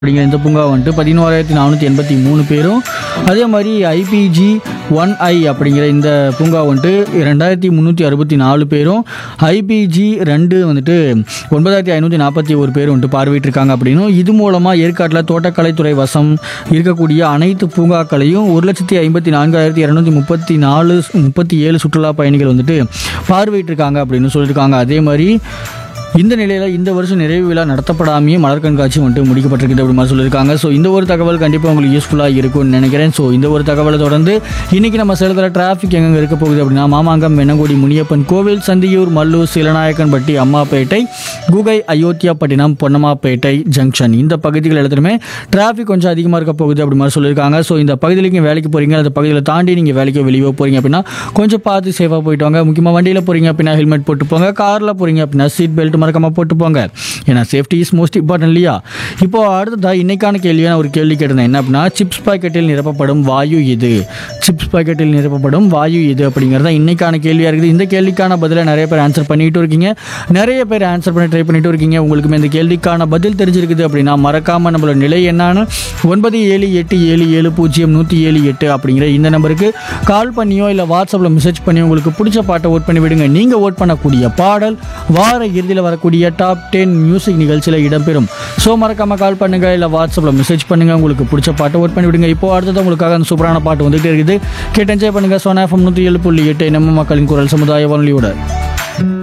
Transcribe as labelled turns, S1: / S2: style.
S1: அப்படிங்கிற இந்த பூங்கா வந்துட்டு பதினோராயிரத்தி நானூற்றி எண்பத்தி மூணு பேரும் அதே மாதிரி ஐபிஜி ஒன் ஐ அப்படிங்கிற இந்த பூங்கா வந்துட்டு ரெண்டாயிரத்தி முந்நூற்றி அறுபத்தி நாலு பேரும் ஐபிஜி ரெண்டு வந்துட்டு ஒன்பதாயிரத்தி ஐநூற்றி நாற்பத்தி ஒரு பேர் வந்துட்டு பார்வையிட்டிருக்காங்க அப்படின்னும் இது மூலமாக ஏற்காட்டில் தோட்டக்கலைத்துறை வசம் இருக்கக்கூடிய அனைத்து பூங்காக்களையும் ஒரு லட்சத்தி ஐம்பத்தி நான்காயிரத்தி இரநூத்தி முப்பத்தி நாலு முப்பத்தி ஏழு சுற்றுலா பயணிகள் வந்துட்டு பார்வையிட்டிருக்காங்க அப்படின்னு சொல்லியிருக்காங்க அதே மாதிரி இந்த நிலையில் இந்த வருஷம் நிறைவு விழா நடத்தப்படாமையே மலர் கண்காட்சி வந்துட்டு முடிக்கப்பட்டிருக்குது அப்படி மாதிரி சொல்லியிருக்காங்க ஸோ இந்த ஒரு தகவல் கண்டிப்பாக உங்களுக்கு யூஸ்ஃபுல்லாக இருக்கும்னு நினைக்கிறேன் ஸோ இந்த ஒரு தகவலை தொடர்ந்து இன்றைக்கி நம்ம சேலத்தில் டிராஃபிக் எங்கெங்கே இருக்க போகுது அப்படின்னா மாமாங்கம் வெண்ணங்குடி முனியப்பன் கோவில் சந்தியூர் மல்லூர் சிலநாயக்கன்பட்டி அம்மாப்பேட்டை குகை அயோத்தியாப்பட்டினம் பொன்னம்மாப்பேட்டை ஜங்ஷன் இந்த பகுதிகள் எல்லாத்துலையுமே டிராஃபிக் கொஞ்சம் அதிகமாக இருக்க போகுது அப்படி மாதிரி சொல்லியிருக்காங்க ஸோ இந்த பகுதியில் நீங்கள் வேலைக்கு போகிறீங்க அந்த பகுதியில் தாண்டி நீங்கள் வேலைக்கு வெளியே போகிறீங்க அப்படின்னா கொஞ்சம் பார்த்து சேஃபாக போயிட்டு வாங்க முக்கியமாக வண்டியில் போகிறீங்க அப்படின்னா ஹெல்மெட் போட்டு போங்க காரில் போகிறீங்க அப்படின்னா சீட் பெல்ட் மறக்காமல் போட்டு போங்க ஏன்னா சேஃப்டி இஸ் மோஸ்ட் இம்பார்ட்டன்ட் இல்லையா இப்போ அடுத்ததாக இன்னைக்கான கேள்வியான ஒரு கேள்வி கேட்டிருந்தேன் என்ன அப்படின்னா சிப்ஸ் பாக்கெட்டில் நிரப்பப்படும் வாயு இது சிப்ஸ் பாக்கெட்டில் நிரப்பப்படும் வாயு இது அப்படிங்கிறது தான் இன்னைக்கான கேள்வியாக இருக்குது இந்த கேள்விக்கான பதிலை நிறைய பேர் ஆன்சர் பண்ணிட்டு இருக்கீங்க நிறைய பேர் ஆன்சர் பண்ணி ட்ரை பண்ணிட்டு இருக்கீங்க உங்களுக்குமே இந்த கேள்விக்கான பதில் தெரிஞ்சிருக்குது அப்படின்னா மறக்காமல் நம்மளோட நிலை என்னன்னு ஒன்பது ஏழு எட்டு ஏழு ஏழு பூஜ்ஜியம் நூற்றி ஏழு எட்டு அப்படிங்கிற இந்த நம்பருக்கு கால் பண்ணியோ இல்லை வாட்ஸ்அப்பில் மெசேஜ் பண்ணி உங்களுக்கு பிடிச்ச பாட்டை ஓட் பண்ணி விடுங்க நீங்கள் ஓட் பண்ணக்கூடிய பாடல் வார இறுதியில் வரக்கூடிய டாப் டென் மியூசிக் நிகழ்ச்சியில் இடம்பெறும் ஸோ மறக்காமல் கால் பண்ணுங்க இல்லை வாட்ஸ்அப்பில் மெசேஜ் பண்ணுங்க உங்களுக்கு பிடிச்ச பாட்டை ஓட் பண்ணி விடுங்க இப்போ அடுத்தது உங்களுக்காக அந்த சூப்பரான பாட்டு வந்துகிட்டே இருக்குது கேட்டு என்ஜாய் பண்ணுங்க சோனா எஃப்எம் நூற்றி ஏழு புள்ளி எட்டு நம்ம மக்களின் குரல் சமுதாய வானொலியோட